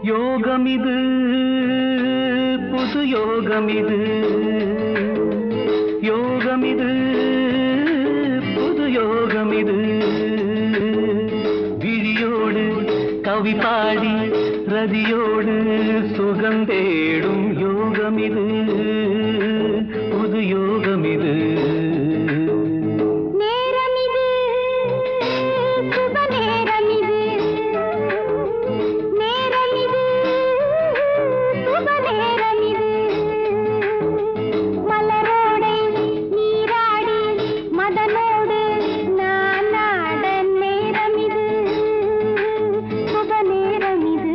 யோகமிது புது யோகமிது யோகமிது புது யோகமிது விழியோடு கவி பாடி ரதியோடு சுகம் தேடும் யோகமிது புது யோகமிது நேரமிது சுப நேரமிது நேரமிது சுப நேரமிது மலரோடை நீராடி மதனோடு நான் நாட நேரமிது சுப நேரமிது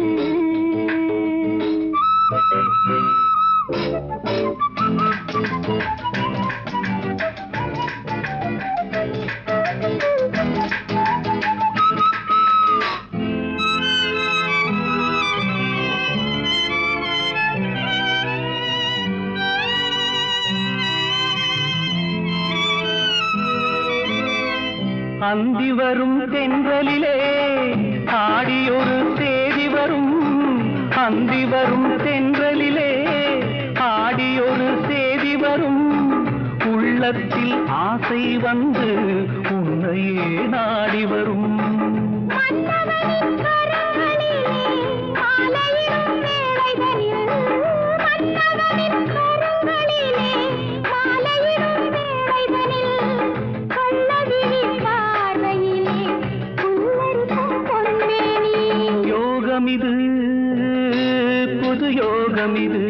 அந்தி வரும் தென்றலிலே ஆடியொரு தேதி வரும் அந்தி வரும் தென்றலிலே ஆடியொரு தேதி வரும் உள்ளத்தில் ஆசை வந்து உன்னையே நாடி வரும் மன்னவனின் கரங்களிலே மாலையிடும் வேளைகளில் மன்னவனின் கரங்களிலே மாலையிடும் வேளைகளில் கள்ளவிழி பார்வையிலே புல்லரிக்கும் பொன்மேனி யோகமிது புது யோகமிது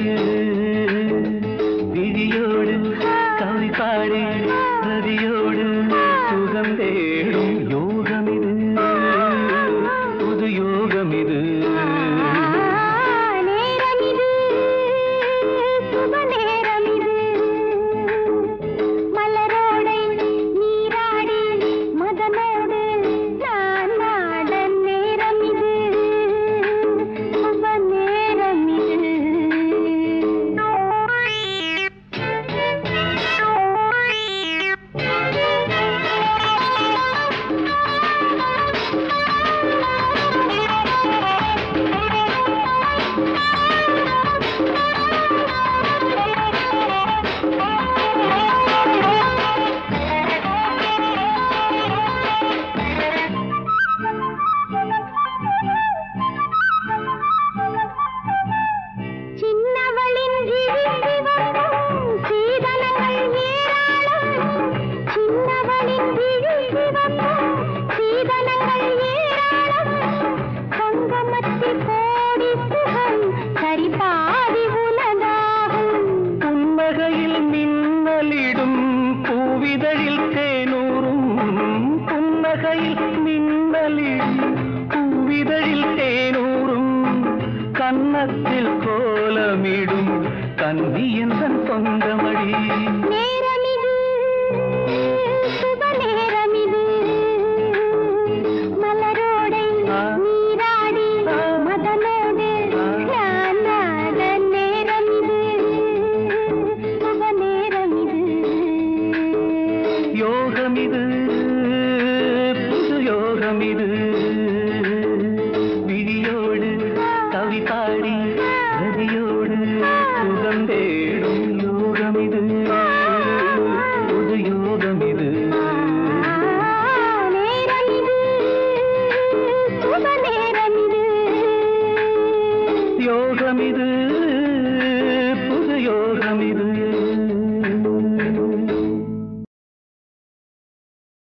விழியோடு கவி பாடி நதியோடு சுகம் தேடும் யோகமிது புது யோகமிது நேரமிது சுப நேரமிது மலரோடை நீராடி மதனோடு நான் நாட நேரமிது சுப சின்னவளின் விழிசிவப்பும் சீதனங்கள் ஏராளம் சின்னவளின் விழிசிவப்பும் சீதனங்கள் ஏராளம் சங்கமத்தி கோடி சுகம் சரிபாதி உலகாகும் புன்னகையில் மின்னலிடும் பூவிதழில் தேனூரும் புன்னகையில் மின்னலிடும் பூவிதழில் தேனூரும் கன்னத்தில் கோலமிடும் கன்னியந்தன் சொந்தமடி நேரமிது சுப நேரமிது மலரோடை நீராடி மதனோடு நான் நாட நேரமிது சுப நேரமிது யோகமிது புது யோகமிது விழியோடு கவி பாடி நதியோடு சுகம் தேடும் யோகமிது புது யோகமிது நேரமிது சுப நேரமிது யோகமிது